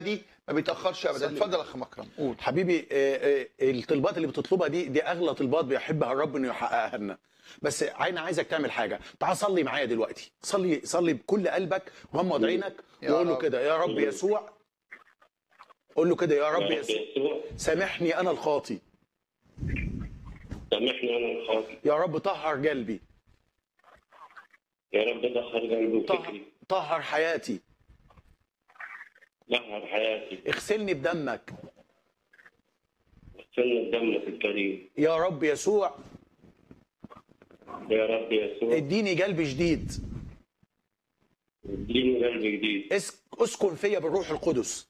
دي ما بيتاخرش ابدا اتفضل يا اخ مكرم قول حبيبي آه، آه، الطلبات اللي بتطلبها دي دي اغلى طلبات بيحبها الرب انه يحققها لنا بس انا عايزك تعمل حاجه تعال صلي معايا دلوقتي صلي صلي بكل قلبك غمض عينك يا وقول له رب. كده يا رب يسوع قول له كده يا رب يسوع يسوع سامحني انا الخاطي سامحني انا الخاطئ يا رب طهر قلبي يا رب دخل قلبي طهر, وفكري طهر حياتي دهر حياتي اغسلني بدمك اغسلني بدمك الكريم يا رب يسوع يا رب يسوع اديني قلب جديد اديني قلب جديد اس- اسكن فيا بالروح القدس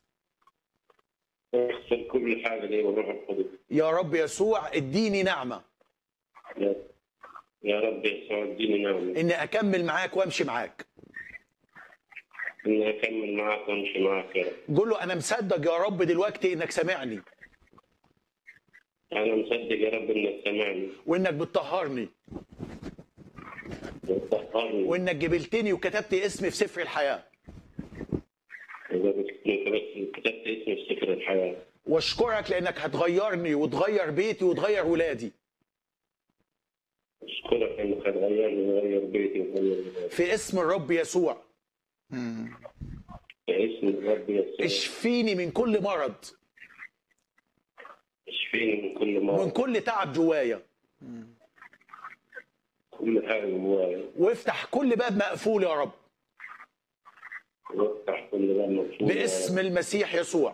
اغسل كل حاجه دي بالروح القدس يا رب يسوع اديني نعمه يا- يا رب يسوع اديني نعمه اني اكمل معاك وامشي معاك اني اكمل معاك وامشي معاك يا رب قول له انا مصدق يا رب دلوقتي انك سامعني انا مصدق يا رب انك سامعني وانك بتطهرني وتطهرني وانك جبلتني وكتبت اسمي في سفر الحياه إذا كتبت كتبت اسمي في سفر الحياه واشكرك لانك هتغيرني وتغير بيتي وتغير ولادي اشكرك انك هتغيرني وغير بيتي وغير ولادي. في اسم الرب يسوع مم. باسم الرب يسوع اشفيني من كل مرض اشفيني من كل ومن مرض كل تعب جوايا كل حاجه جوايا وافتح كل باب مقفول يا رب وافتح كل باب مفتوح باسم المسيح يسوع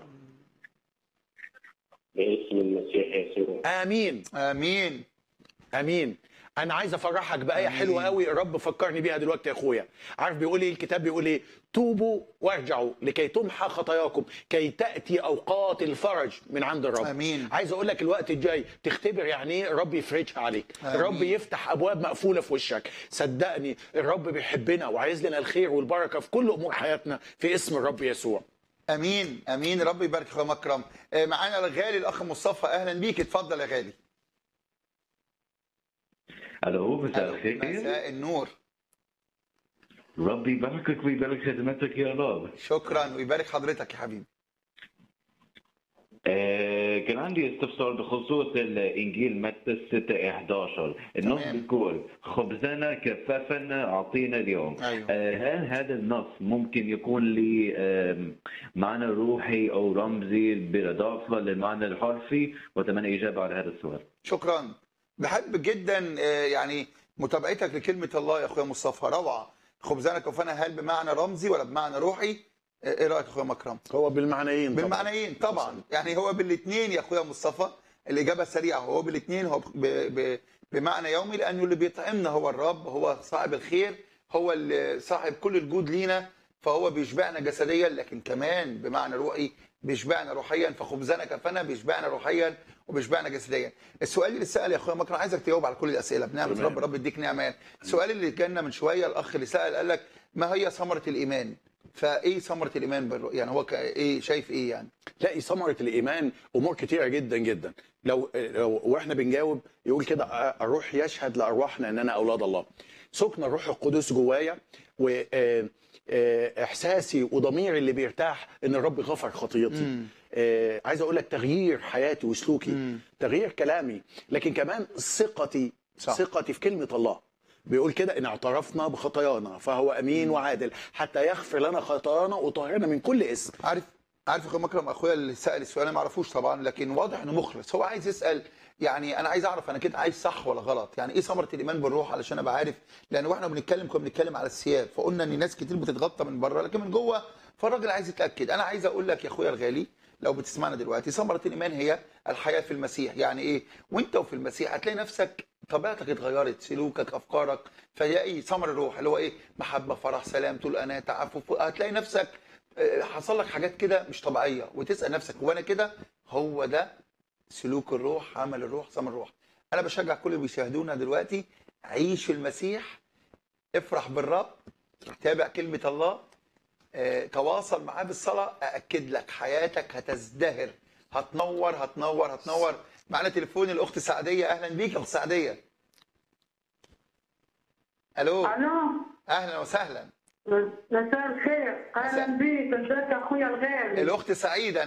باسم المسيح يسوع امين امين امين انا عايز افرحك بايه آمين. حلوه قوي الرب فكرني بيها دلوقتي يا اخويا عارف بيقول ايه الكتاب بيقول ايه توبوا وارجعوا لكي تمحى خطاياكم كي تاتي اوقات الفرج من عند الرب آمين. عايز اقول لك الوقت الجاي تختبر يعني ايه الرب يفرجها عليك آمين. الرب يفتح ابواب مقفوله في وشك صدقني الرب بيحبنا وعايز لنا الخير والبركه في كل امور حياتنا في اسم الرب يسوع امين امين رب يبارك اخويا مكرم آه، معانا الغالي الاخ مصطفى اهلا بيك اتفضل يا غالي الو مساء ألو، الخير مساء النور ربي يباركك ويبارك خدمتك يا رب شكرا ويبارك حضرتك يا حبيبي آه كان عندي استفسار بخصوص الانجيل متى 6 11 النص تمام. بيقول خبزنا كفافا اعطينا اليوم أيوة. آه هل هذا النص ممكن يكون لي آم، معنى روحي او رمزي بالاضافه للمعنى الحرفي واتمنى اجابه على هذا السؤال شكرا بحب جدا آه، يعني متابعتك لكلمه الله يا اخويا مصطفى روعه خبزنا كفانا هل بمعنى رمزي ولا بمعنى روحي آه، ايه رايك يا اخويا مكرم هو بالمعنيين طبعاً. بالمعنيين طبعا يعني هو بالاثنين يا اخويا مصطفى الاجابه سريعه هو بالاثنين هو ب... ب... بمعنى يومي لانه اللي بيطعمنا هو الرب هو صاحب الخير هو اللي صاحب كل الجود لينا فهو بيشبعنا جسديا لكن كمان بمعنى روحي بيشبعنا روحيا فخبزنا كفنا بيشبعنا روحيا وبيشبعنا جسديا السؤال اللي سال يا اخويا مكرم عايزك تجاوب على كل الاسئله بنعمه تمام. رب رب يديك نعمه يعني. السؤال اللي جالنا من شويه الاخ اللي سال قال لك ما هي ثمره الايمان فايه ثمره الايمان بالرؤ- يعني هو ك- ايه شايف ايه يعني تلاقي ثمرة الإيمان أمور كتيرة جدا جدا لو, لو وإحنا بنجاوب يقول كده "أ- الروح يشهد لأرواحنا إننا أولاد الله سكن الروح القدس جوايا وإحساسي وضميري اللي بيرتاح إن الرب غفر خطيتي آه، عايز أقول لك تغيير حياتي وسلوكي تغيير كلامي لكن كمان ثقتي صح. ثقتي في كلمة الله بيقول كده ان اعترفنا بخطايانا فهو امين وعادل حتى يغفر لنا خطايانا وطهرنا من كل اسم عارف عارف يا اخويا مكرم اخويا اللي سال السؤال انا ما اعرفوش طبعا لكن واضح انه مخلص هو عايز يسال يعني انا عايز اعرف انا كده عايز صح ولا غلط يعني ايه ثمره الايمان بالروح علشان ابقى عارف لان واحنا بنتكلم كنا بنتكلم على الثياب فقلنا ان ناس كتير بتتغطى من بره لكن من جوه فالراجل عايز يتاكد انا عايز اقول لك يا اخويا الغالي لو بتسمعنا دلوقتي ثمره الايمان هي الحياه في المسيح يعني ايه وانت وفي المسيح هتلاقي نفسك طبيعتك اتغيرت سلوكك افكارك فيلاقي ثمر الروح اللي هو ايه محبه فرح سلام طول انا تعفف هتلاقي نفسك آه، حصل لك حاجات كده مش طبيعيه وتسال نفسك هو انا كده هو ده سلوك الروح عمل الروح ثمر الروح انا بشجع كل اللي بيشاهدونا دلوقتي عيش المسيح افرح بالرب تابع كلمه الله آه، تواصل معاه بالصلاه ااكد لك حياتك هتزدهر هتنور هتنور هتنور معانا تليفون الاخت سعديه اهلا بيك يا اخت سعديه الو الو اهلا وسهلا مساء الخير اهلا بيك ازيك يا اخويا الغالي الاخت سعيده